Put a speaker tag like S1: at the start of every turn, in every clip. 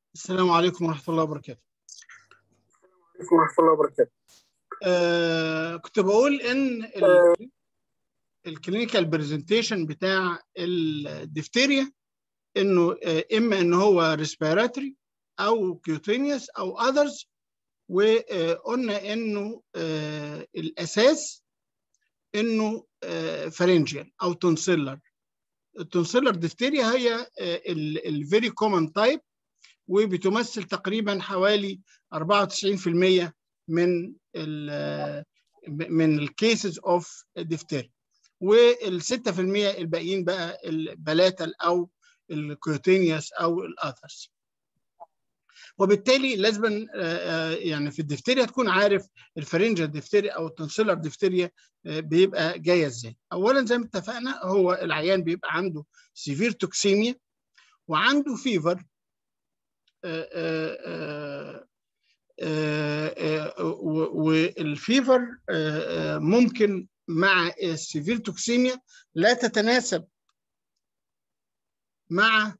S1: السلام عليكم ورحمة الله وبركاته.
S2: عليكم ورحمة الله وبركاته.
S1: آه كنت بقول إن الكلينيكال برزنتيشن بتاع الدفتيريا إنه آه إما إن هو ريسبيراتوري أو كيوتينيوس أو أذرز وقلنا إنه آه الأساس إنه آه فارنجيال أو تونسيلر. التونسيلر دفتيريا هي الفيري كومن تايب وبتمثل تقريبا حوالي 94% من ال من الكيسز اوف ديفتيريا وال 6% الباقيين بقى البلاتال او الكوتينيوس او الاذرز وبالتالي لازم يعني في الدفتيريا تكون عارف الفرنجال دفتيريا او التنسيلر دفتيريا بيبقى جايه ازاي اولا زي ما اتفقنا هو العيان بيبقى عنده سيفير توكسيميا وعنده فيفر والفيفر ممكن مع السيفير توكسيميا لا تتناسب مع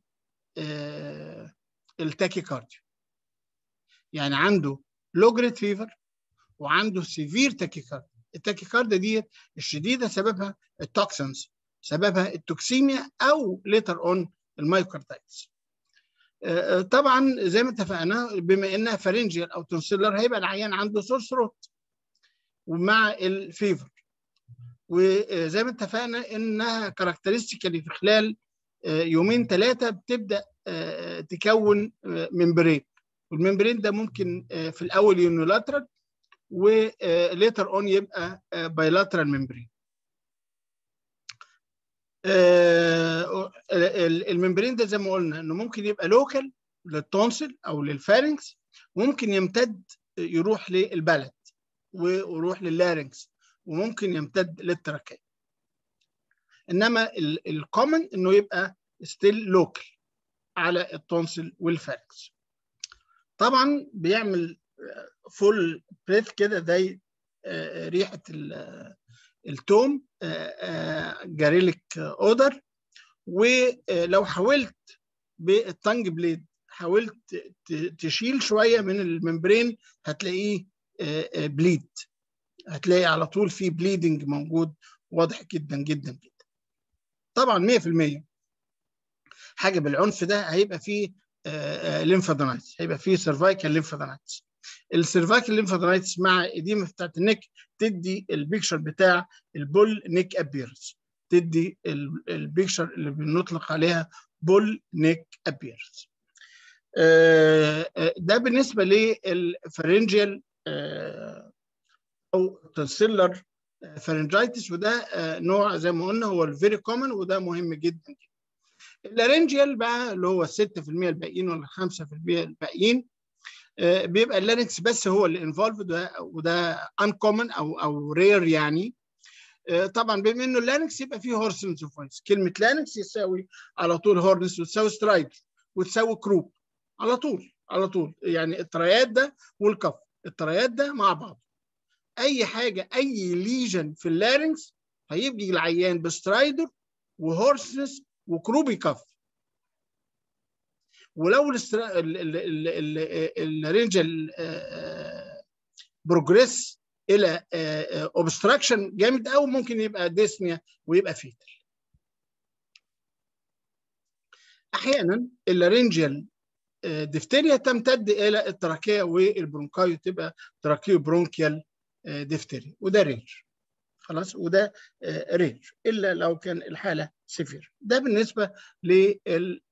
S1: التاكيكارديا يعني عنده لو جريد فيفر وعنده سيفير تاكيكارديا التاكيكارديا دي الشديده سببها التوكسنز سببها التوكسيميا او ليتر اون المايوكاردايتس طبعا زي ما اتفقنا بما انها فارنجيال او تونسيلر هيبقى العيان عنده سور ثروت ومع الفيفر وزي ما اتفقنا انها كاركترستيكالي في خلال يومين ثلاثه بتبدا تكون ممبرين والممبرين ده ممكن في الاول يونيلاترال وليتر اون يبقى بايلاترال ممبرين الممبرين ده زي ما قلنا انه ممكن يبقى لوكال للتونسل او للفارنكس وممكن يمتد يروح للبلد ويروح لللارنكس وممكن يمتد للتراكية انما الكومن انه يبقى ستيل لوكال على التونسل والفارنكس طبعا بيعمل فول بريث كده زي ريحه التوم جاريليك اودر ولو حاولت بالتنج بليد حاولت تشيل شويه من الممبرين هتلاقيه بليد هتلاقي على طول في بليدنج موجود واضح جدا جدا جدا طبعا 100% حاجه بالعنف ده هيبقى فيه ليمفادونايتس هيبقى فيه سيرفايكال ليمفادونايتس السيرفايكال ليمفادونايتس مع اديمه بتاعت النك تدي البيكشر بتاع البول نيك ابيرنس تدي البيكشر اللي بنطلق عليها بول نيك ابيرنس ده بالنسبه للفرنجيال او تنسيلر فرنجايتس وده نوع زي ما قلنا هو الفيري كومن وده مهم جدا جدا اللارنجيال بقى اللي هو 6% الباقيين ولا 5% الباقيين بيبقى اللارنكس بس هو اللي انفولفد وده, وده انكومن او او رير يعني طبعا بما انه اللارنكس يبقى فيه هورسنس فويس كلمه لارنكس يساوي على طول هورنس وتساوي سترايد وتساوي كروب على طول على طول يعني التريات ده والكف التريات ده مع بعض اي حاجه اي ليجن في اللارنكس هيبقي العيان بسترايدر وهورسنس وكروبي كف ولو الرينجل بروجريس الى اوبستراكشن جامد او ممكن يبقى ديسنيا ويبقى فيتال احيانا اللارنجل ديفتيريا تمتد الى التراكيه والبرونكايو تبقى تراكيو برونكيال ديفتيريا وده رينج خلاص وده رينج الا لو كان الحاله سيفير ده بالنسبه لل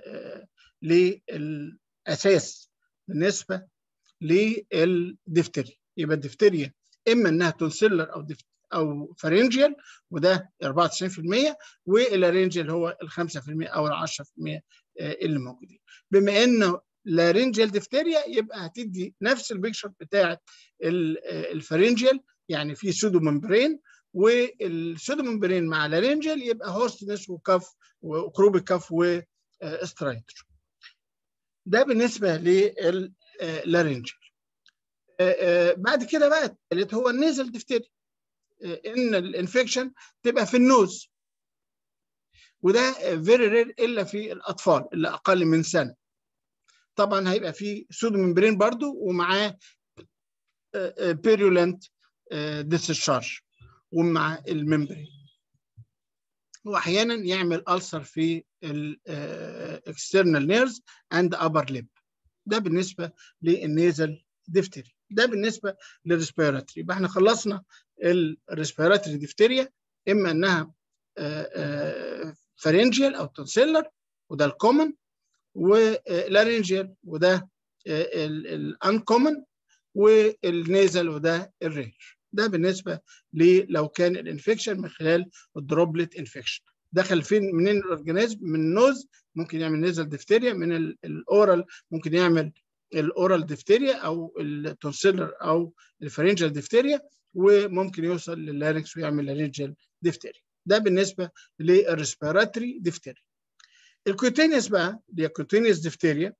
S1: للاساس بالنسبه للدفتريا يبقى الدفتريا اما انها تونسيلر او دفت او فارنجيال وده 94% والارنجيال هو ال 5% او ال 10% اللي موجودين بما انه لارنجيال دفتريا يبقى هتدي نفس البيكشر بتاعه الفارنجيال يعني في سودو ممبرين والسودو ممبرين مع لارنجيال يبقى هوستنس وكف وكروبي كف واسترايتر ده بالنسبه للارنجل بعد كده بقى الثالث هو النيزل دفتري ان الانفكشن تبقى في النوز وده فيري رير الا في الاطفال اللي اقل من سنه طبعا هيبقى في سودو ممبرين برضو ومعاه بيريولنت ديسشارج ومع الممبرين واحيانا يعمل ألسر في الاكسترنال نيرز اند ابر ليب ده بالنسبه للنيزل ديفتري ده بالنسبه للريسبيراتوري يبقى احنا خلصنا الريسبيراتوري ديفتيريا اما انها فارنجيال او تونسيلر وده الكومن والارنجيال وده الانكومن والنيزل وده الرير ده بالنسبه لو كان الانفكشن من خلال الدروبلت انفكشن دخل فين منين الاورجانيزم من النوز ممكن يعمل نيزل ديفتيريا من الاورال ممكن يعمل الاورال ديفتيريا او التونسيلر او الفارنجال ديفتيريا وممكن يوصل لللارنكس ويعمل لارنجال ديفتيريا ده بالنسبه للريسبيراتوري ديفتيريا الكوتينيوس بقى اللي هي كوتينيوس ديفتيريا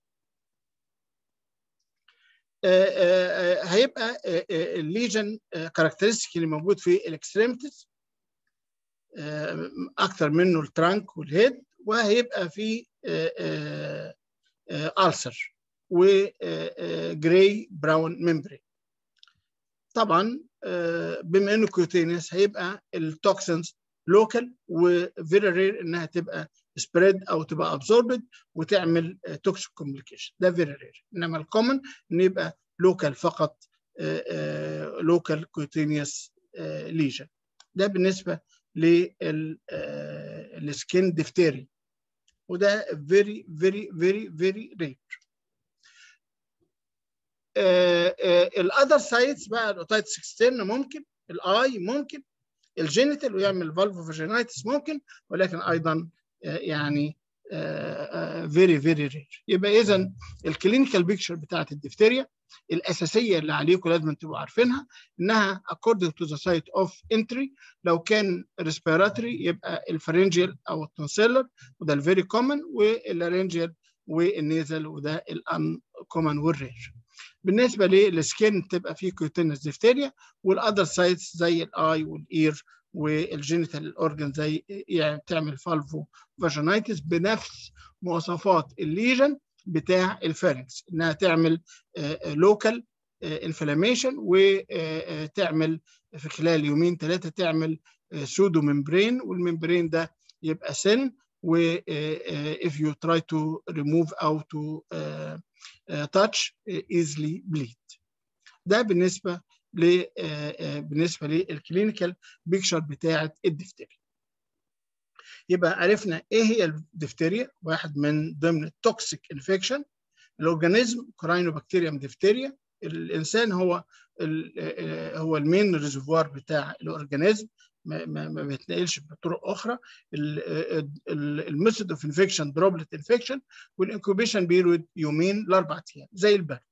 S1: هيبقى الليجن كاركترستيك اللي موجود في الاكستريمتيز اكتر منه الترانك والهيد وهيبقى في ألسر وجراي براون ممبرين طبعا بما انه كوتينيوس هيبقى التوكسنز لوكال وفيري رير انها تبقى سبريد او تبقى ابزوربد وتعمل توكسيك كومبليكيشن ده فيري رير انما الكومن ان يبقى لوكال فقط لوكال كوتينيوس ليجن ده بالنسبه للسكين ديفتيري وده فيري فيري فيري فيري رير الاذر سايتس بقى الاوتايتس اكسترن ممكن الاي ممكن الجينيتال ويعمل فالفو فاجينايتس ممكن ولكن ايضا يعني فيري فيري رير يبقى اذا الكلينيكال بيكتشر بتاعت الدفتيريا الاساسيه اللي عليكم لازم تبقوا عارفينها انها according to the site of entry لو كان respiratory يبقى الفرنجيال او التونسيلر وده الفيري كومن واللارنجيال والنيزل وده الان كومن والرير بالنسبه للسكين تبقى فيه كوتينس ديفتيريا والاذر سايتس زي الاي والاير والجينيتال اورجن زي يعني تعمل فالفو فاجينايتس بنفس مواصفات الليجن بتاع الفارنكس انها تعمل لوكال انفلاميشن وتعمل في خلال يومين ثلاثه تعمل سودو ممبرين والممبرين ده يبقى سن و if you try to remove او to touch easily bleed ده بالنسبه ل بالنسبه للكلينيكال بيكتشر بتاعه الدفتريا يبقى عرفنا ايه هي الدفتريا واحد من ضمن التوكسيك انفكشن الاورجانيزم كراينوبكتيريوم دفتريا الانسان هو هو المين ريزرفوار بتاع الاورجانيزم ما, ما, ما بيتنقلش بطرق اخرى الميثود اوف انفكشن دروبلت انفكشن والانكوبيشن بيريود يومين لاربع ايام زي البرد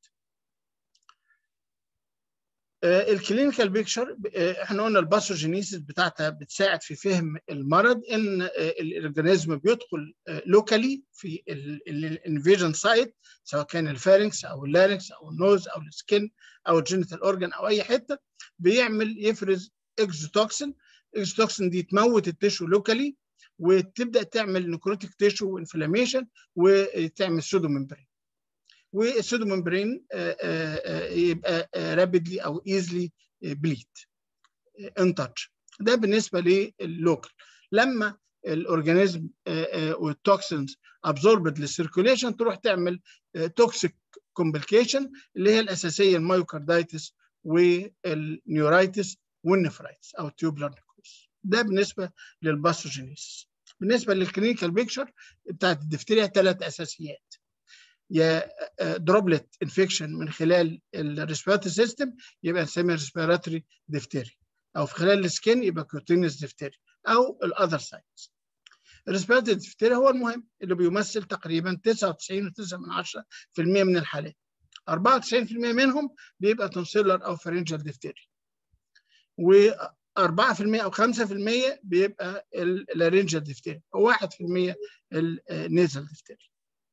S1: الكلينيكال بيكتشر احنا قلنا الباثوجينيسيس بتاعتها بتساعد في فهم المرض ان الاورجانيزم بيدخل لوكالي في الانفيجن سايت سواء كان الفارنكس او اللارنكس او النوز او السكين او الجينيتال اورجان او اي حته بيعمل يفرز اكزوتوكسين الاكزوتوكسين دي تموت التشو لوكالي وتبدا تعمل نكروتيك تشو وانفلاميشن وتعمل سودو ممبرين والسودو ممبرين يبقى رابيدلي او ايزلي بليد ان تاتش ده بالنسبه لللوكال لما الاورجانيزم والتوكسينز ابزوربد للسيركوليشن تروح تعمل توكسيك كومبليكيشن اللي هي الاساسيه المايوكاردايتس والنيورايتس والنفرايتس او تيوبلر نيكروز ده بالنسبه للباثوجينيس بالنسبه للكلينيكال بيكتشر بتاعت الدفتريا ثلاث اساسيات يا دروبلت انفكشن من خلال الريسبيراتوري سيستم يبقى نسميها ريسبيراتوري دفتري او في خلال السكين يبقى كوتينيوس دفتري او الاذر سايتس الريسبيراتوري دفتري هو المهم اللي بيمثل تقريبا 99.9% من الحالات 94% منهم بيبقى تونسيلر او فرنجال دفتري و 4% او 5% بيبقى اللارنجال دفتري و1% النيزل دفتري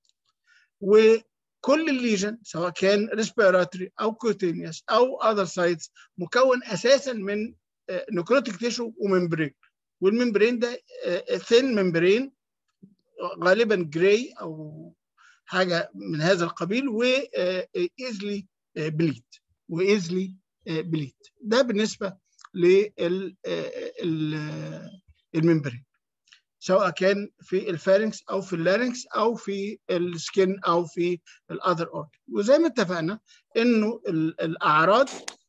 S1: وكل الليجن سواء كان ريسبيراتوري او كوتينيوس او اذر سايتس مكون اساسا من نكروتيك تيشو وممبرين والممبرين ده ثين ممبرين غالبا جراي او حاجه من هذا القبيل وايزلي بليد وايزلي بليد ده بالنسبه للممبرين سواء كان في الفارنكس او في اللارنكس او في السكين او في الاذر اورجن وزي ما اتفقنا انه الاعراض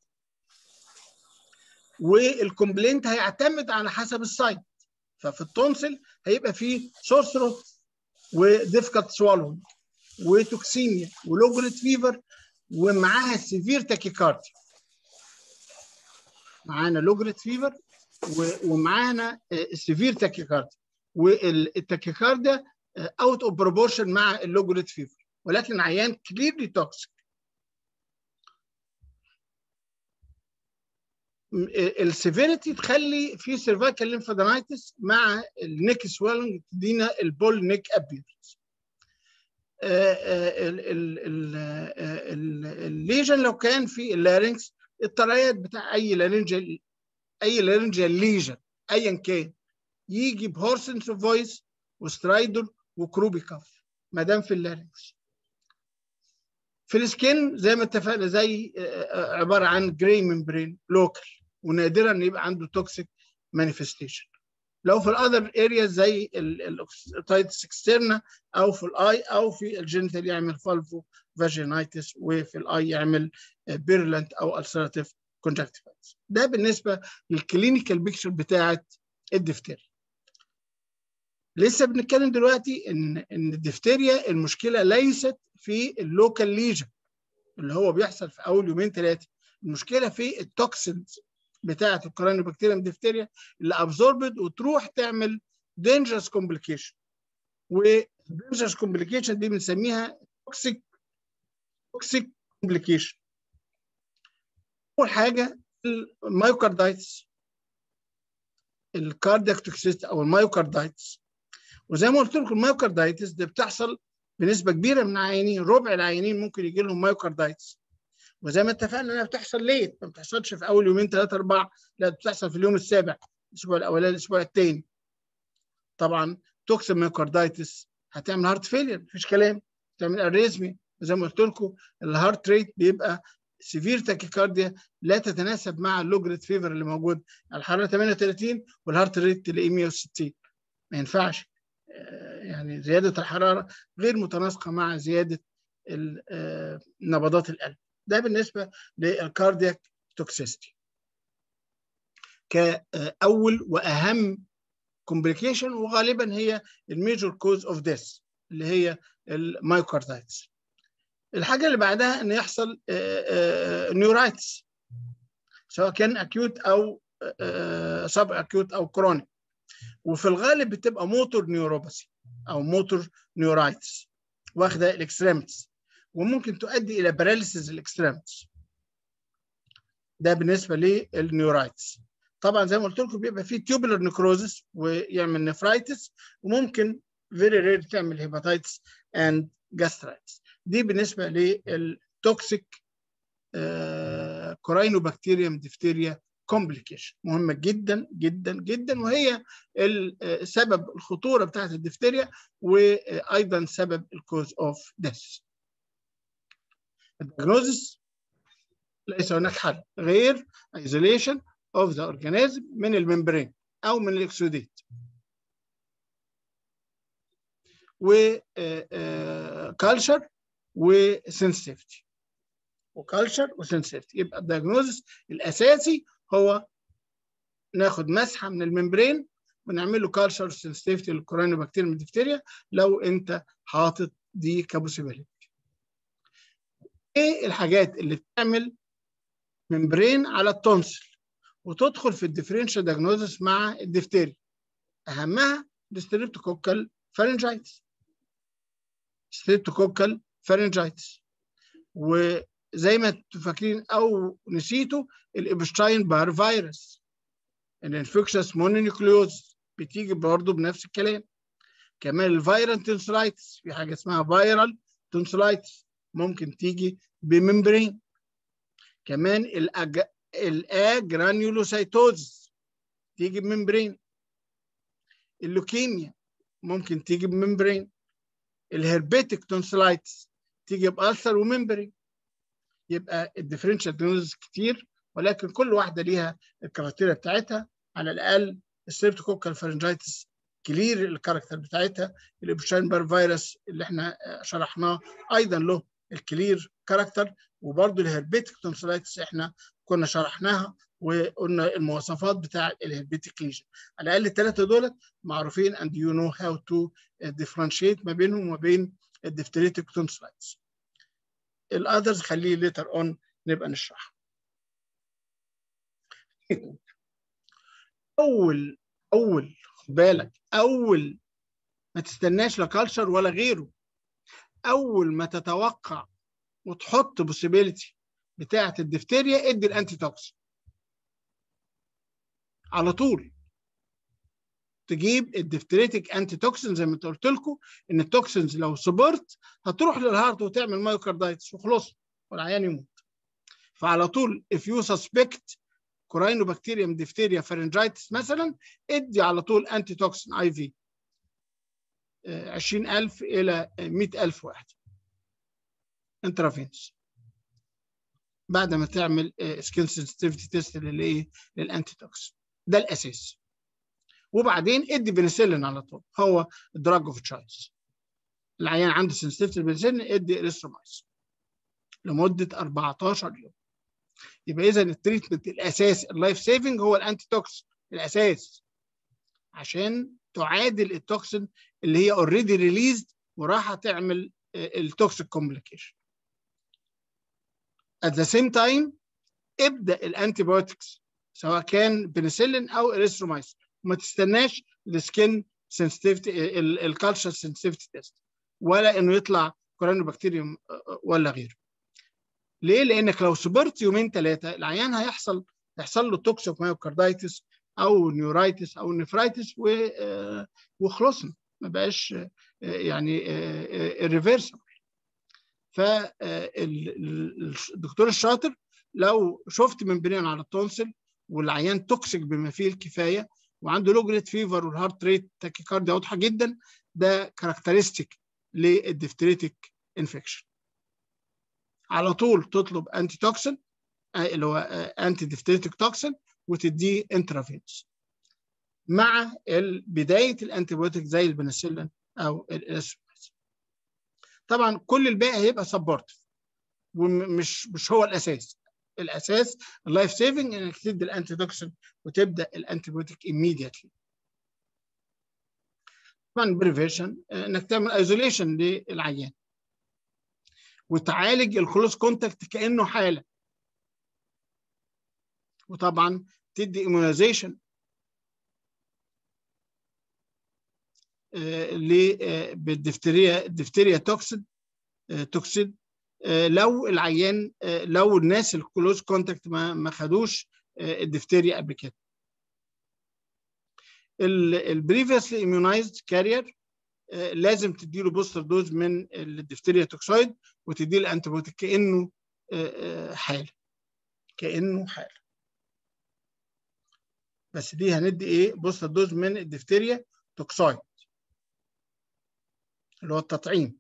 S1: والكومبلينت هيعتمد على حسب السايت ففي التونسل هيبقى فيه سورسرو وديفيكالت سوالون وتوكسيميا ولوجريت فيفر ومعاها سيفير تاكيكارديا معانا لوجريت فيفر ومعانا سيفير تاكيكارديا والتاكيكارديا اوت اوف بروبورشن مع اللوجريت فيفر ولكن عيان كليرلي توكسيك السيفيريتي تخلي في سيرفايكال ليمفادينايتس مع النيك سويلنج تدينا البول نيك ابيرنس الليجن لو كان في اللارynx الطريات بتاع اي لارنجال اي لارنجال ليجن ايا كان يجي بهورسنس اوف فويس وسترايدر وكروبي كاف ما دام في اللارنكس في السكين زي ما اتفقنا زي عباره عن جراي ممبرين لوكال ونادرا يبقى عنده توكسيك مانيفستيشن لو في الاذر اريا زي الاوكسيتايتس اكسترنا او في الاي او في الجينيتال يعمل فالفو فاجينايتس وفي الاي يعمل بيرلنت او السراتيف كونجكتيفايتس ده بالنسبه للكلينيكال بيكتشر بتاعه الدفتيريا لسه بنتكلم دلوقتي ان ان الدفتيريا المشكله ليست في اللوكال ليجن اللي هو بيحصل في اول يومين ثلاثه المشكله في التوكسينز بتاعه الكورانيوبكتيريم ديفتيريا اللي ابزوربد وتروح تعمل دينجرس كومبليكيشن والدينجرس كومبليكيشن دي بنسميها توكسيك توكسيك كومبليكيشن اول حاجه المايوكاردايتس الكاردياك توكسيست او المايوكاردايتس وزي ما قلت لكم المايوكاردايتس ده بتحصل بنسبه كبيره من العيانين ربع العيانين ممكن يجي لهم مايوكاردايتس وزي ما اتفقنا انها بتحصل ليت ما بتحصلش في اول يومين ثلاثه اربعه لا بتحصل في اليوم السابع الاسبوع الاولاني الاسبوع الثاني طبعا توكسين مايوكاردايتس هتعمل هارت فيلير مفيش كلام تعمل اريزمي زي ما قلت لكم الهارت ريت بيبقى سيفير تاكيكارديا لا تتناسب مع اللوجريت فيفر اللي موجود الحراره 38 والهارت ريت تلاقيه 160 ما ينفعش يعني زياده الحراره غير متناسقه مع زياده نبضات القلب ده بالنسبه للكاردياك توكسيستي كاول واهم كومبليكيشن وغالبا هي الميجور كوز اوف ديث اللي هي المايوكاردايتس الحاجه اللي بعدها ان يحصل نيورايتس سواء كان اكيوت او سب اكيوت او كرونيك وفي الغالب بتبقى موتور نيوروباثي او موتور نيورايتس واخده الاكستريمتس وممكن تؤدي الى باراليسيس الاكستريمتس ده بالنسبه للنيورايتس طبعا زي ما قلت لكم بيبقى فيه تيوبولار نيكروزس ويعمل نفرايتس وممكن فيري رير تعمل هيباتايتس اند جاسترايتس دي بالنسبه للتوكسيك كوراينوبكتيريوم ديفتيريا كومبليكيشن مهمه جدا جدا جدا وهي سبب الخطوره بتاعت الدفتيريا وايضا سبب الكوز اوف ديث الدياجنوزس ليس هناك حل غير isolation of the organism من الممبرين او من الاكسوديت و كالتشر وسنسيتيفيتي وكالتشر وسنسيتيفيتي يبقى الدياجنوزس الاساسي هو ناخد مسحه من الممبرين ونعمل له كالتشر سنسيتيفيتي للكورونيوبكتيريوم ديفتيريا لو انت حاطط دي كابوسيبيليتي ايه الحاجات اللي بتعمل ممبرين على التونسل وتدخل في الديفرنشال دياجنوزس مع الدفتيريا اهمها الستريبتوكوكال فارنجايتس ستريبتوكوكال فارنجايتس وزي ما انتم فاكرين او نسيتوا الابشتاين بار فيروس الانفكشس مونونيوكليوز بتيجي برضه بنفس الكلام كمان الفيرال تونسلايتس في حاجه اسمها فيرال تونسلايتس ممكن تيجي بممبرين كمان الأج... الاجرانيولوسايتوز تيجي بممبرين اللوكيميا ممكن تيجي بممبرين الهربيتك تونسلايتس تيجي بألسر وممبري يبقى الديفرنشال دينوزز كتير ولكن كل واحده ليها الكرايتيريا بتاعتها على الاقل السيرتوكوكال فارنجايتس كلير الكاركتر بتاعتها الابشاين فيروس اللي احنا شرحناه ايضا له الكلير كاركتر وبرده الهربيتك تونسلايتس احنا كنا شرحناها وقلنا المواصفات بتاع الهربيتك ليجن على الاقل الثلاثه دول معروفين and you know how to differentiate ما بينهم وما بين الدفتريتك تونسلايتس الاذرز خليه ليتر اون نبقى نشرحها اول اول خد بالك اول ما تستناش لا كالتشر ولا غيره اول ما تتوقع وتحط بوسيبيليتي بتاعه الدفتيريا ادي الانتي توكسين على طول تجيب الدفتريتك انتي توكسين زي ما قلت لكم ان التوكسينز لو صبرت هتروح للهارت وتعمل مايوكاردايتس وخلص والعيان يموت فعلى طول if you suspect كوراينوبكتيريوم ديفتيريا فارنجايتس مثلا ادي على طول انتي توكسين اي في 20000 الى 100000 واحد انترافينس بعد ما تعمل سكين سنسيتيفيتي تيست للايه للانتي توكسين ده الاساس وبعدين ادي بنسلين على طول هو الدراج اوف تشايلز العيان عنده سنسيتيفيتي بنسلين ادي اريثرومايسين لمده 14 يوم يبقى اذا التريتمنت الاساس اللايف سيفنج هو الانتي توكسين الاساس عشان تعادل التوكسين اللي هي اوريدي ريليزد وراح تعمل التوكسيك كومبليكيشن at the same time ابدا الانتي بايوتكس سواء كان بنسلين او اريثرومايسين وما تستناش السكين سنسيتيفيتي الكالتشر سنسيتيفيتي تيست ولا انه يطلع كورانوبكتيريوم ولا غيره ليه؟ لانك لو صبرت يومين ثلاثه العيان هيحصل يحصل له توكسيك مايوكاردايتس او نيورايتس او نفرايتس وخلصنا ما بقاش يعني ريفيرسبل فالدكتور الشاطر لو شفت ممبرين على التونسل والعيان توكسيك بما فيه الكفايه وعنده لو جريد فيفر والهارت ريت تاكيكارديا واضحه جدا ده كاركترستيك للدفتريتك انفكشن على طول تطلب انتي توكسين اللي هو انتي دفتريتك توكسين وتديه انترافينس مع بدايه الانتيبيوتيك زي البنسلين او الاسبريس طبعا كل الباقي هيبقى سبورتيف ومش مش هو الاساس الاساس اللايف سيفنج انك تدي الانتي توكسين وتبدا الانتيبيوتيك immediately طبعا بريفيشن انك تعمل ايزوليشن للعيان وتعالج الكلوز كونتاكت كانه حاله وطبعا تدي ايمونيزيشن بالدفتريا الدفتريا توكسين توكسين لو العيان لو الناس الكلوز كونتاكت ما ما خدوش الدفتريا قبل كده البريفيسلي ايمونايزد كارير لازم تديله بوستر دوز من الدفتريا توكسويد وتدي له انتيبيوتيك كانه حاله كانه حاله بس دي هندي ايه بوستر دوز من الدفتريا توكسويد اللي هو التطعيم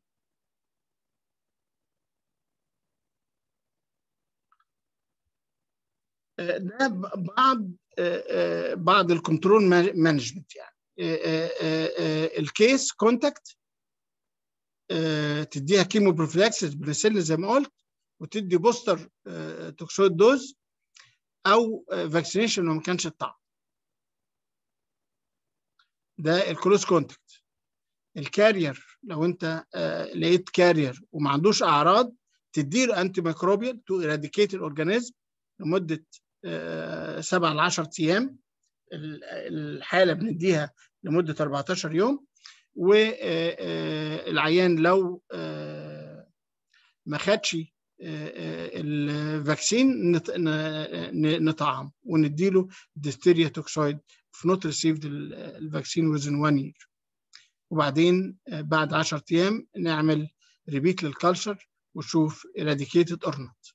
S1: ده بعض بعض الكنترول مانجمنت يعني الكيس كونتاكت تديها كيمو بروفلاكسس بنسلين زي ما قلت وتدي بوستر توكسويد دوز او فاكسينيشن لو ما كانش الطعم ده الكلوز كونتاكت الكارير لو انت لقيت كارير وما عندوش اعراض تديله انتي ميكروبيال تو ايراديكيت الاورجانيزم لمده 7 ل 10 ايام الحاله بنديها لمده 14 يوم والعيان لو ما خدش الفاكسين نطعم ونديله ديستيريا توكسويد في نوت ريسيفد الفاكسين ويزن 1 يير وبعدين بعد 10 ايام نعمل ريبيت للكالتشر وشوف eradicated or not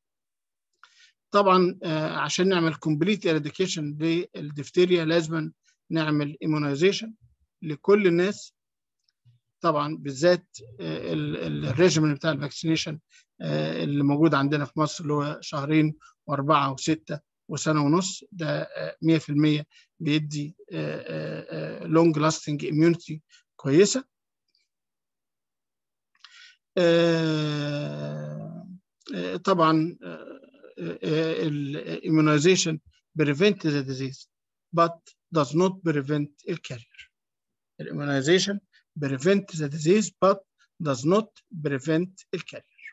S1: طبعا عشان نعمل كومبليت eradication للدفتيريا لازم نعمل immunization لكل الناس طبعا بالذات الريجيمن بتاع الفاكسينيشن اللي موجود عندنا في مصر اللي هو شهرين واربعه وسته وسنه ونص ده 100% بيدي لونج لاستنج اميونيتي كويسه طبعا الاميونيزيشن prevent the disease but does not prevent the carrier. Immunization prevent the disease but does not prevent the carrier.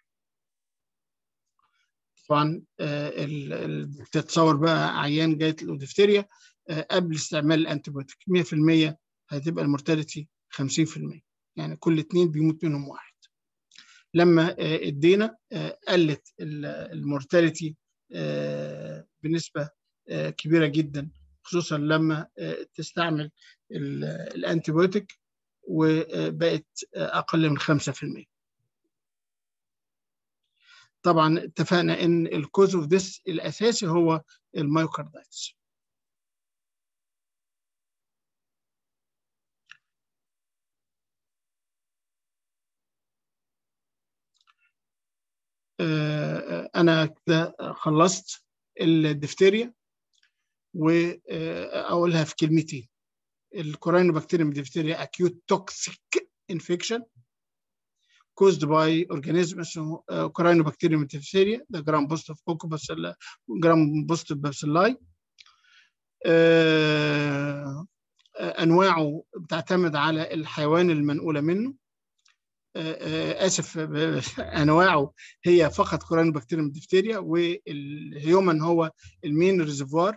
S1: طبعا تتصور بقى عيان جايت له دفتيريا قبل استعمال الانتيبيوتيك 100% هتبقى المورتاليتي 50% يعني كل اثنين بيموت منهم واحد. لما ادينا قلت المورتاليتي بنسبه كبيره جدا خصوصا لما تستعمل الانتيبيوتيك وبقت اقل من 5% طبعا اتفقنا ان الكوز اوف ذس الاساسي هو المايوكاردايتس انا كده خلصت الدفتيريا واقولها في كلمتين الكورينوبكتيريوم ديفتيريا acute toxic infection caused by organism اسمه كورينوبكتيريوم ديفتيريا ده جرام بوزيتيف كوكوباس جرام بوزيتيف بابسيلاي انواعه بتعتمد على الحيوان المنقوله منه اسف انواعه هي فقط كورينوبكتيريوم ديفتيريا والهيومن هو المين ريزرفوار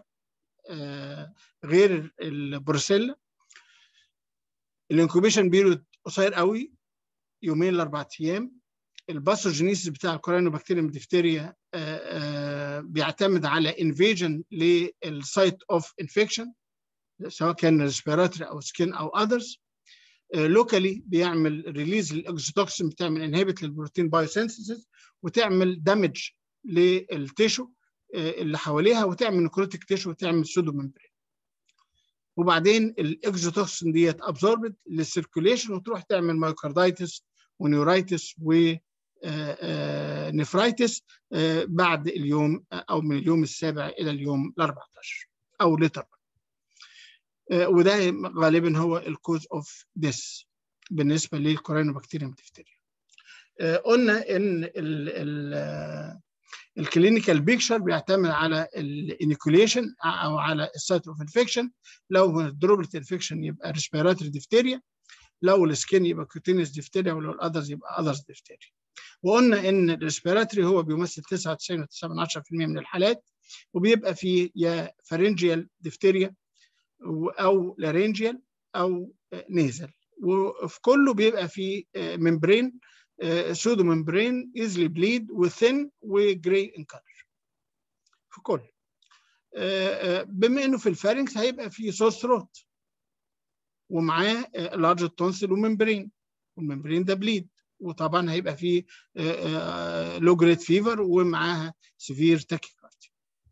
S1: غير البروسيلا الانكوبيشن بيريود قصير قوي يومين لاربع ايام الباثوجينيسيس بتاع الكورينوبكتيريوم ديفتيريا بيعتمد على انفيجن للسايت اوف انفكشن سواء كان ريسبيراتوري او سكين او اذرز لوكالي بيعمل ريليز للاكزوتوكسين بتعمل انهبت للبروتين بايوسينثيسيس وتعمل دامج للتيشو اللي حواليها وتعمل نكروتيك تيشو وتعمل سودو ممبرين وبعدين الاكزوتوكسين ديت ابزوربد للسيركوليشن وتروح تعمل مايوكاردايتس ونيورايتس و نفرايتس بعد اليوم او من اليوم السابع الى اليوم ال 14 او لتر وده غالبا هو الكوز اوف ديس بالنسبه للكورينوبكتيريوم ديفتيريا قلنا ان ال ال الكلينيكال بيكشر بيعتمد على الانيكوليشن او على السايت اوف انفكشن لو دروبلت انفكشن يبقى ريسبيراتوري ديفتيريا لو السكين يبقى كوتينيوس ديفتيريا ولو الاذرز يبقى اذرز ديفتيريا وقلنا ان الريسبيراتوري هو بيمثل 99.9% من الحالات وبيبقى فيه يا فارنجيال ديفتيريا او لارينجيال او نيزل وفي كله بيبقى فيه ممبرين سودو ممبرين ايزلي بليد وثين وجراي ان كلر في كل بما انه في الفارنكس هيبقى فيه سوس ثروت ومعاه لارج تونسل وممبرين والممبرين ده بليد وطبعا هيبقى فيه لو جريد فيفر ومعاها سيفير تاكيكارديا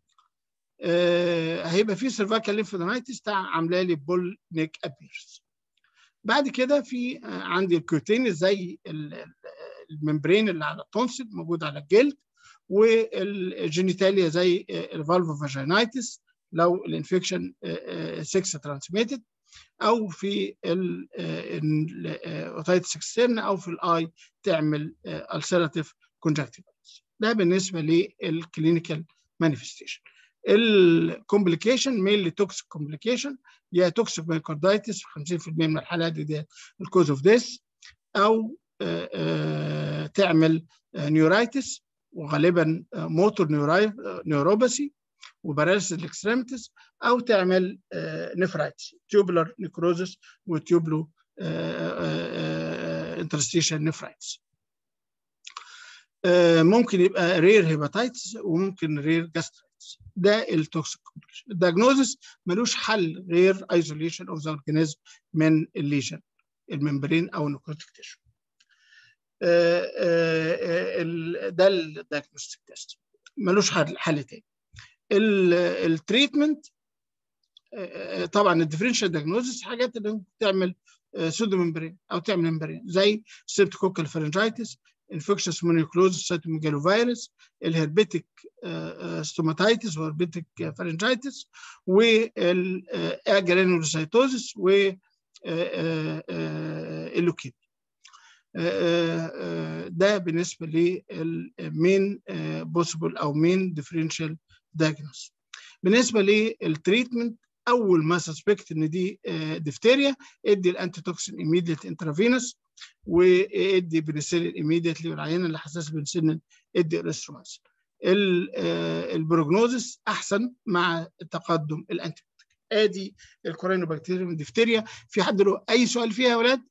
S1: هيبقى فيه سيرفايكال ليمفودينايتس عامله لي بول نيك ابيرز بعد كده في عندي الكوتين زي الممبرين اللي على التونسل موجود على الجلد والجينيتاليا زي الفالفو فاجينايتس لو الانفكشن 6 ترانسميتد او في الاوتايتس اكسترن او في الاي تعمل السيراتيف كونجكتيفايتس ده بالنسبه للكلينيكال مانيفستيشن الكومبليكيشن مينلي توكسيك كومبليكيشن يا توكسيك مايكاردايتس في 50% من الحالات دي الكوز اوف ذس او آآ آآ تعمل نيورايتس وغالبا موتور نيوروباثي وباراليسيس الاكستريمتس او تعمل نفرايتس تيوبلر نيكروزس وتيوبلو انترستيشن نفرايتس ممكن يبقى رير هيباتايتس وممكن رير جاسترايتس ده التوكسيك كومبليكيشن الدياجنوزس ملوش حل غير ايزوليشن اوف ذا اورجانيزم من الليجن الممبرين او النيكروتيك تيشو ده الدياجنوستيك تيست ملوش حل حل تاني التريتمنت طبعا الديفرنشال دياجنوزس حاجات اللي ممكن تعمل سودو ممبرين او تعمل ممبرين زي ستريبتوكوكال فرنجايتس انفكشس مونيكلوز سيتوميجالوفيروس الهربيتك ستوماتيتس وهربيتك فرنجايتس والاجرانولوسيتوزس و اللوكيميا ده بالنسبه للمين بوسيبل او مين ديفرنشال دايجنوس بالنسبه للتريتمنت اول ما سسبكت ان دي ديفتيريا ادي الانتي توكسين ايميديت انترافينوس وادي بنسلين ايميديتلي والعيان اللي حساس بنسلين ادي اريثرومايسين البروجنوزس احسن مع تقدم الانتي ادي الكورينوبكتيريوم ديفتيريا في حد له اي سؤال فيها يا ولاد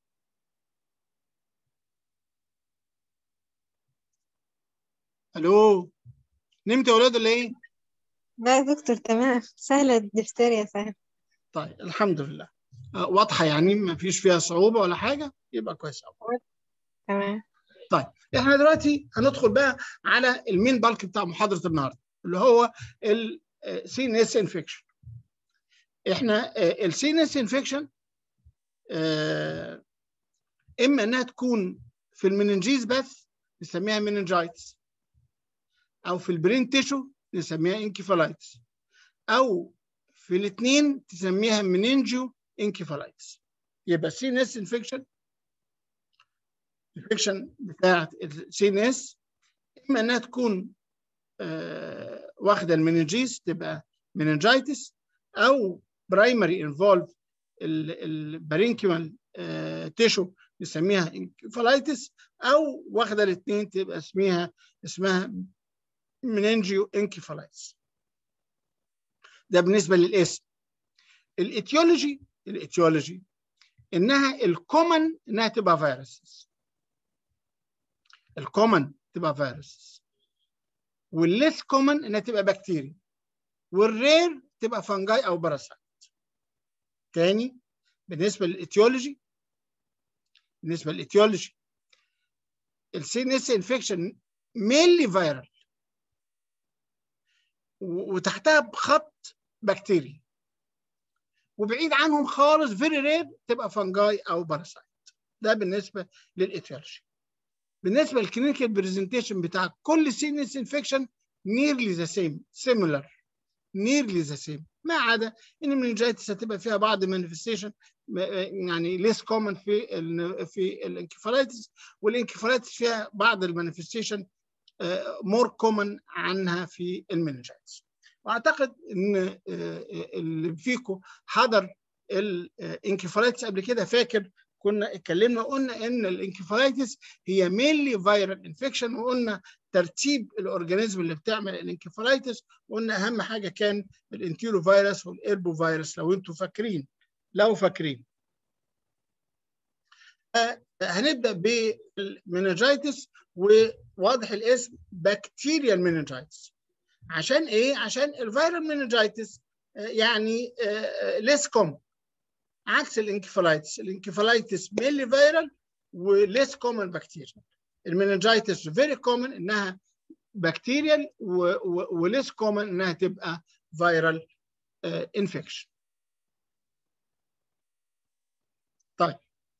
S1: الو نمت يا ولاد ولا ايه
S3: لا يا دكتور تمام سهلة الدفتريا سهلة
S1: طيب الحمد لله واضحه يعني ما فيش فيها صعوبه ولا حاجه يبقى كويس قوي
S3: تمام
S1: طيب احنا دلوقتي هندخل بقى على المين بالك بتاع محاضره النهارده اللي هو السي ان اس انفكشن احنا السي ان اس انفكشن اما انها تكون في المننجيز بس نسميها مننجايتس او في البرين تيشو نسميها انكيفالايتس او في الاثنين تسميها مننجيو انكيفالايتس يبقى سي ان اس انفكشن الانفكشن بتاعت السي ان اس اما انها تكون آه واخده المننجيز تبقى مننجايتس او برايمري انفولف البارينكيوال آه تيشو نسميها انكيفالايتس او واخده الاثنين تبقى اسمها اسمها مننجيو انكيفالايتس ده بالنسبه للاسم الاتيولوجي الاتيولوجي انها الكومن انها تبقى فيروسز الكومن تبقى فيروسز والليس كومن انها تبقى بكتيريا والرير تبقى فانجاي او باراسايت تاني بالنسبه للاتيولوجي بالنسبه للاتيولوجي السي ان اس انفكشن مينلي فيرال وتحتها بخط بكتيريا وبعيد عنهم خالص فيري رير تبقى فانجاي او باراسايت ده بالنسبه للاتيولوجي بالنسبه للكلينيكال برزنتيشن بتاع كل سي ان اس انفكشن نيرلي ذا سيم سيميلر نيرلي ذا سيم ما عدا ان المنجايتس هتبقى فيها بعض مانيفستيشن يعني ليس كومن في ال في الانكفالايتس والانكفالايتس فيها بعض المانيفستيشن مور كومن عنها في المنجايتس واعتقد ان اللي فيكم حضر الانكفالايتس قبل كده فاكر كنا اتكلمنا قلنا ان الانكفالايتس هي مينلي فيرال انفكشن وقلنا ترتيب الاورجانيزم اللي بتعمل الانكفالايتس وقلنا اهم حاجه كان الانتيرو فيروس والاربو فيروس لو انتم فاكرين لو فاكرين هنبدا بالمنجايتس وواضح الاسم بكتيريال منجايتس عشان ايه عشان الفيرال منجايتس يعني ليس كومن عكس الانكفالايتس الانكفالايتس مينلي فيرال وليس كومن بكتيريا المننجايتس فيري كومن انها بكتيريال وليس كومن انها تبقى فيرال انفكشن طيب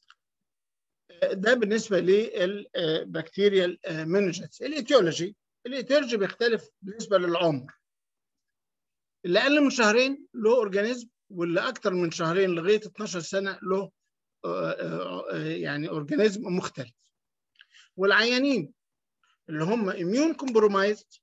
S1: ده بالنسبه للبكتيريال مننجايتس الايتيولوجي الايتيولوجي بيختلف بالنسبه للعمر اللي اقل من شهرين له اورجانيزم واللي اكتر من شهرين لغايه 12 سنه له يعني اورجانيزم مختلف والعيانين اللي هم immune compromised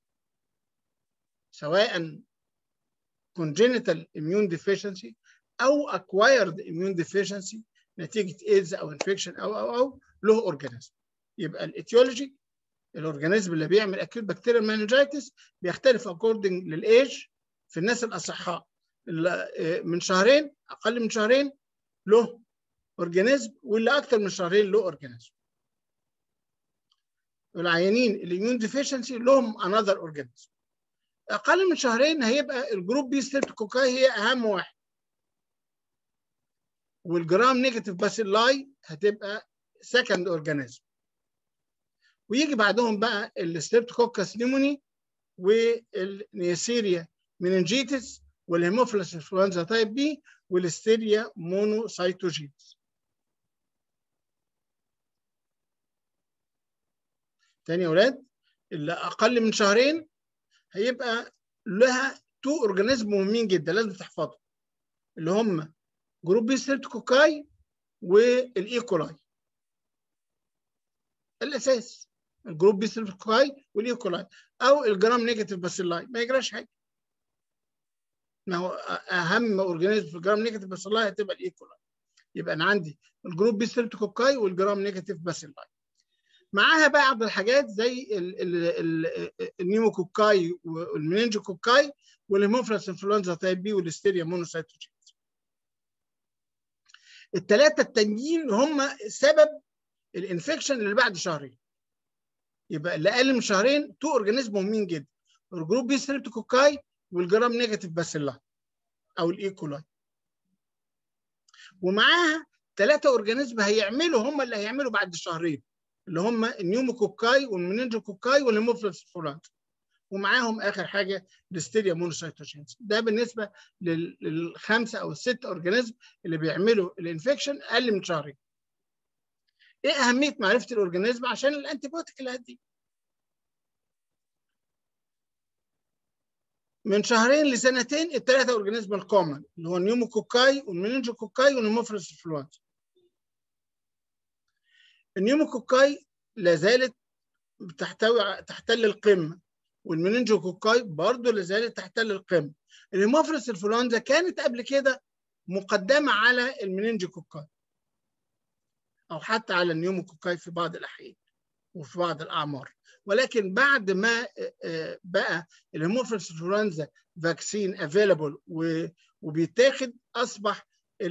S1: سواء congenital immune deficiency او acquired immune deficiency نتيجه ايدز او انفكشن او او او له اورجانيزم يبقى الايتيولوجي الاورجانيزم اللي بيعمل اكيوت بكتيريال مانجايتس بيختلف اكوردنج للايج في الناس الاصحاء من شهرين اقل من شهرين له اورجانيزم واللي اكثر من شهرين له اورجانيزم العيانين الاميون ديفيشنسي لهم انذر اورجانيزم اقل من شهرين هيبقى الجروب بي ستريبتوكوكاي هي اهم واحد والجرام نيجاتيف باسيلاي هتبقى سكند اورجانيزم ويجي بعدهم بقى الستريبتوكوكاس نيموني والنيسيريا مننجيتس والهيموفيلس انفلونزا تايب بي والستيريا مونوسايتوجينز تاني يا ولاد اللي اقل من شهرين هيبقى لها تو اورجانيزم مهمين جدا لازم تحفظهم اللي هم جروب بي ستريبتوكوكاي والايكولاي الاساس الجروب بي ستريبتوكوكاي والايكولاي او الجرام نيجاتيف باسيلاي ما يجراش حاجه ما هو اهم اورجانيزم في الجرام نيجاتيف باسيلاي هتبقى الايكولاي يبقى انا عندي الجروب بي ستريبتوكوكاي والجرام نيجاتيف باسيلاي معاها بعض الحاجات زي النيموكوكاي والمننجوكوكاي والهيموفلس انفلونزا تايب بي والهستيريا مونوسايتوجين الثلاثه التانيين هم سبب الانفكشن اللي بعد شهرين يبقى اللي اقل من شهرين تو اورجانيزم مهمين جدا الجروب بي ستريبتوكوكاي والجرام نيجاتيف باسيلا او الايكولاي ومعاها ثلاثه اورجانيزم هيعملوا هم اللي هيعملوا بعد شهرين اللي هم النيوموكوكاي والمننجوكوكاي والهيموفلس فولانت ومعاهم اخر حاجه الستيريا مونوسايتوجينز ده بالنسبه للخمسه او الست اورجانيزم اللي بيعملوا الانفكشن اقل من شهرين ايه اهميه معرفه الاورجانيزم عشان الانتيبيوتيك اللي هديه من شهرين لسنتين الثلاثه اورجانيزم الكومن اللي هو النيوموكوكاي والمننجوكوكاي والهيموفلس فولانت النيوموكوكاي لا زالت بتحتوي تحتل القمه والمننجوكوكاي برضه لا زالت تحتل القمه الهيموفلس انفلونزا كانت قبل كده مقدمه على المننجوكوكاي او حتى على النيوموكوكاي في بعض الاحيان وفي بعض الاعمار ولكن بعد ما بقى الهيموفلس انفلونزا فاكسين افيلابل وبيتاخد اصبح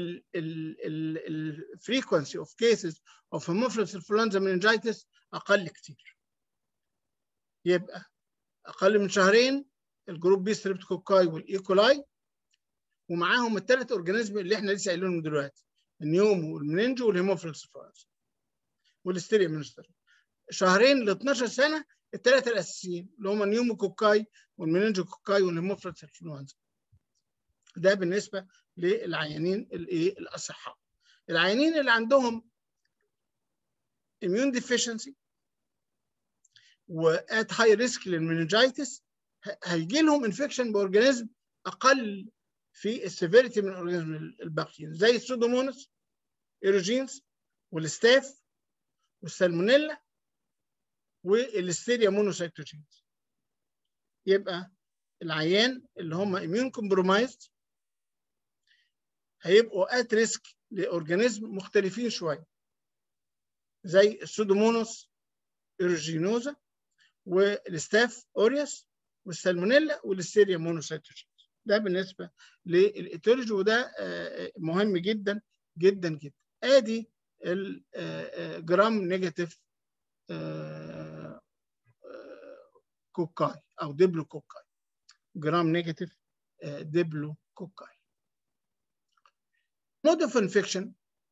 S1: الفريكونسي اوف كيسز اوف هيموفلس انفلونزا مننجايتس اقل كتير يبقى اقل من شهرين الجروب بي ستريبتوكوكاي والايكولاي ومعاهم الثلاث اورجانيزم اللي احنا لسه قايلينهم دلوقتي النيومو والمننجو والهيموفلس انفلونزا والستيريا منستر شهرين ل 12 سنه الثلاثه الاساسيين اللي هم النيوموكوكاي والمننجو كوكاي والهيموفلس انفلونزا ده بالنسبه للعيانين الايه الاصحاء العيانين اللي عندهم immune deficiency وات هاي ريسك للمننجايتس هيجي لهم انفكشن باورجانيزم اقل في السيفيريتي من الاورجانيزم الباقيين زي السودومونس ايروجينز والستاف والسالمونيلا والستيريا مونوسايتوجينز يبقى العيان اللي هم اميون كومبرومايزد هيبقوا ات ريسك لاورجانيزم مختلفين شويه زي السودومونوس ايروجينوزا والستاف اوريوس والسالمونيلا والستيريا مونوسايتوجين ده بالنسبه للايتولوجي وده مهم جدا جدا جدا ادي الجرام نيجاتيف كوكاي او ديبلو كوكاي جرام نيجاتيف ديبلو كوكاي مود اوف انفكشن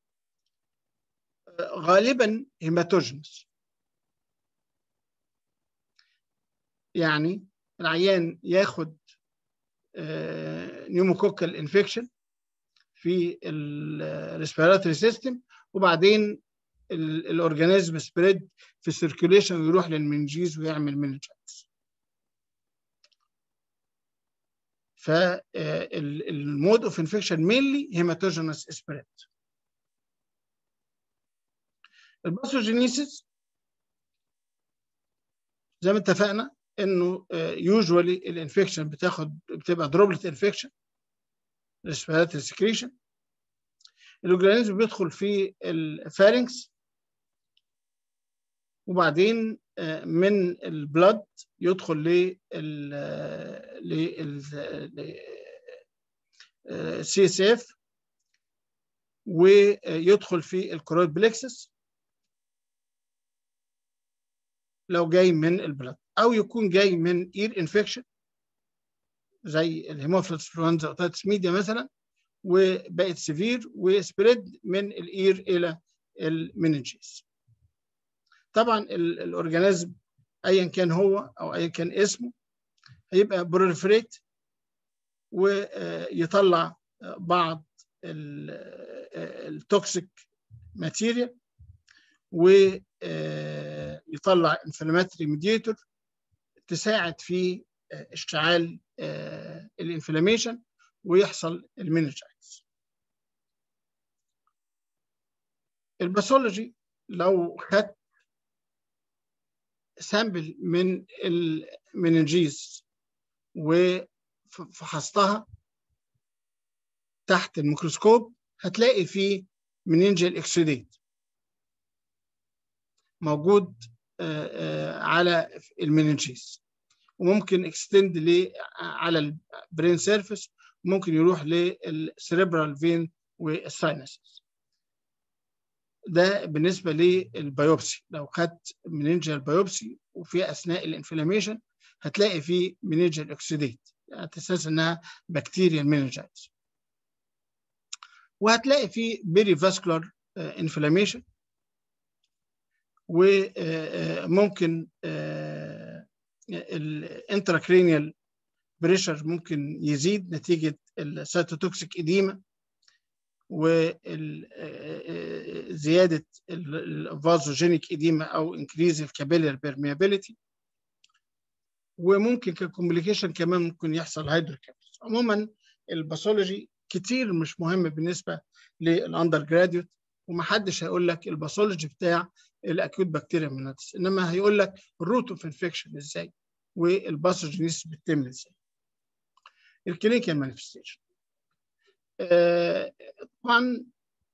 S1: غالبا هيماتوجينس يعني العيان ياخد نيوموكوكال انفكشن في الريسبيراتوري سيستم وبعدين الاورجانيزم سبريد في السيركيوليشن ويروح للمنجيز ويعمل منجايتس فالمود اوف انفكشن مينلي هيماتوجينس سبريد الباثوجينيسيس زي ما اتفقنا انه يوجوالي الانفكشن بتاخد بتبقى دروبلت انفكشن ريسبيراتوري سكريشن الاورجانيزم بيدخل في الفارنكس وبعدين من البلد يدخل لل لل سي اس اف ويدخل في الكرويد بلكسس لو جاي من البلد او يكون جاي من اير انفكشن زي الهيموفيلس انفلونزا اوتيتس ميديا مثلا وبقت سيفير وسبريد من الاير الى المننجيز طبعا الاورجانيزم ايا كان هو او ايا كان اسمه هيبقى بروليفريت ويطلع بعض التوكسيك ماتيريال ويطلع انفلاماتري ميديتور تساعد في اشتعال الانفلاميشن ويحصل المينجايتس الباثولوجي لو خدت سامبل من المننجيز وفحصتها تحت الميكروسكوب هتلاقي فيه مننجل اكسيديت موجود على المننجيز وممكن اكستند ل على البرين سيرفيس ممكن يروح للسيريبرال فين والساينسز ده بالنسبه للبيوبسي لو خدت مننجل بايوبسي وفي اثناء الانفلاميشن هتلاقي فيه مننجل اكسيديت على اساس انها بكتيريا مننجايتس وهتلاقي فيه بيري فاسكولار انفلاميشن وممكن الانتراكرينيال بريشر ممكن يزيد نتيجه السيتوتوكسيك اديما وزياده الفازوجينيك اديما او انكريز الكابيلر بيرميابيليتي وممكن ككومبليكيشن كمان ممكن يحصل هيدروكابس عموما الباثولوجي كتير مش مهم بالنسبه للاندر جراديوت ومحدش هيقول لك الباثولوجي بتاع الاكيوت بكتيريا مناتس انما هيقول لك الروت اوف انفكشن ازاي والباثوجينيس بتتم ازاي الكلينيكال مانيفستيشن طبعا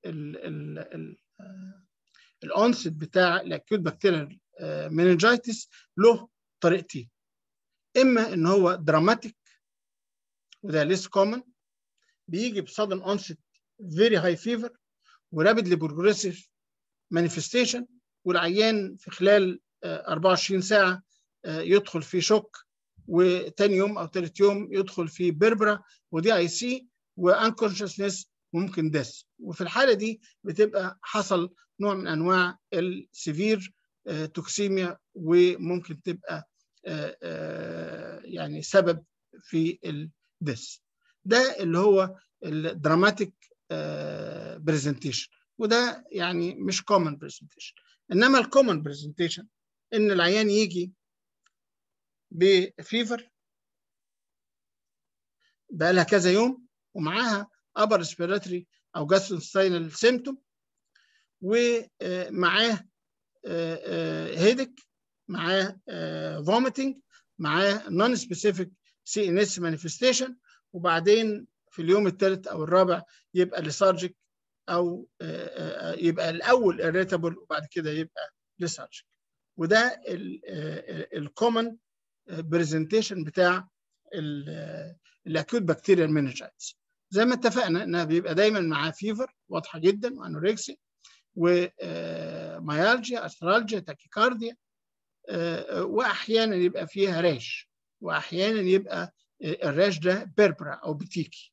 S1: الانست بتاع الاكيوت بكتيريال مننجايتس له طريقتين اما ان هو دراماتيك وده ليس كومن بيجي بصدن انست فيري هاي فيفر ورابيدلي بروجريسيف مانيفستيشن والعيان في خلال 24 ساعه يدخل في شوك وتاني يوم او ثالث يوم يدخل في بيربرا ودي اي سي وانكونشسنس ممكن ديس وفي الحاله دي بتبقى حصل نوع من انواع السيفير توكسيميا وممكن تبقى يعني سبب في الديس ده اللي هو الدراماتيك برزنتيشن وده يعني مش كومن برزنتيشن انما الكومن برزنتيشن ان العيان يجي بفيفر بقى لها كذا يوم ومعاها upper respiratory او gastrointestinal symptom ومعاه هيدك معاه vomiting معاه non specific CNS manifestation وبعدين في اليوم الثالث او الرابع يبقى ليسارجيك او يبقى الاول irritable وبعد كده يبقى ليسارجيك وده الكومن برزنتيشن بتاع الاكيوت بكتيريال مننجايتس زي ما اتفقنا انها بيبقى دايما معاه فيفر واضحه جدا وانوركسيا وميالجيا استرالجيا تاكيكارديا واحيانا يبقى فيها راش واحيانا يبقى الراش ده بيربرا او بتيكي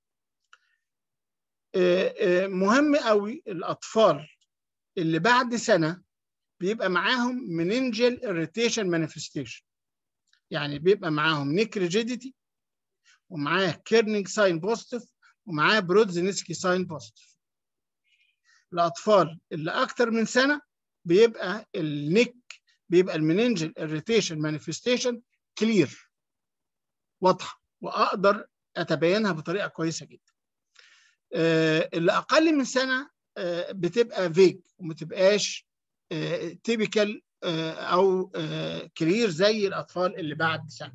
S1: مهم قوي الاطفال اللي بعد سنه بيبقى معاهم مننجل اريتيشن مانيفستيشن يعني بيبقى معاهم نيك ريجيديتي ومعاه كيرنينج ساين بوزيتيف ومعاه برودزينسكي ساين بوزيتيف الاطفال اللي اكتر من سنه بيبقى النيك بيبقى المننجل اريتيشن مانيفستيشن كلير واضحه واقدر اتبينها بطريقه كويسه جدا اللي اقل من سنه بتبقى فيج وما تبقاش تيبيكال او كلير زي الاطفال اللي بعد سنه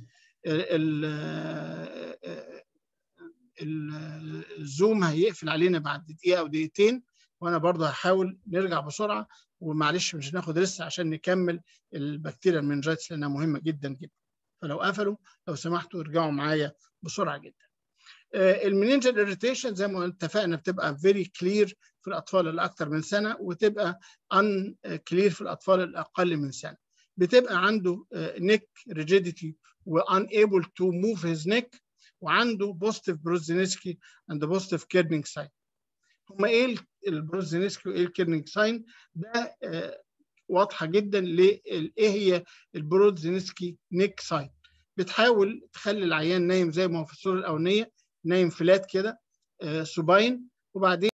S1: الزوم هيقفل علينا بعد دقيقه او دقيقتين وانا برضه هحاول نرجع بسرعه ومعلش مش هناخد لسه عشان نكمل البكتيريا المنجايتس لانها مهمه جدا جدا فلو قفلوا لو سمحتوا ارجعوا معايا بسرعه جدا المننجل اريتيشن زي ما اتفقنا بتبقى فيري كلير في الاطفال اللي اكثر من سنه وتبقى ان كلير في الاطفال الاقل من سنه بتبقى عنده نيك ريجيديتي وان ايبل تو موف هيز نيك وعنده بوزيتيف بروزينسكي اند بوزيتيف كيرنينج ساين هما ايه البروزينسكي وايه الكيرنينج ساين ده واضحه جدا لايه هي البروزينسكي نيك ساين بتحاول تخلي العيان نايم زي ما هو في الصوره الاولانيه نايم فلات كده سوباين وبعدين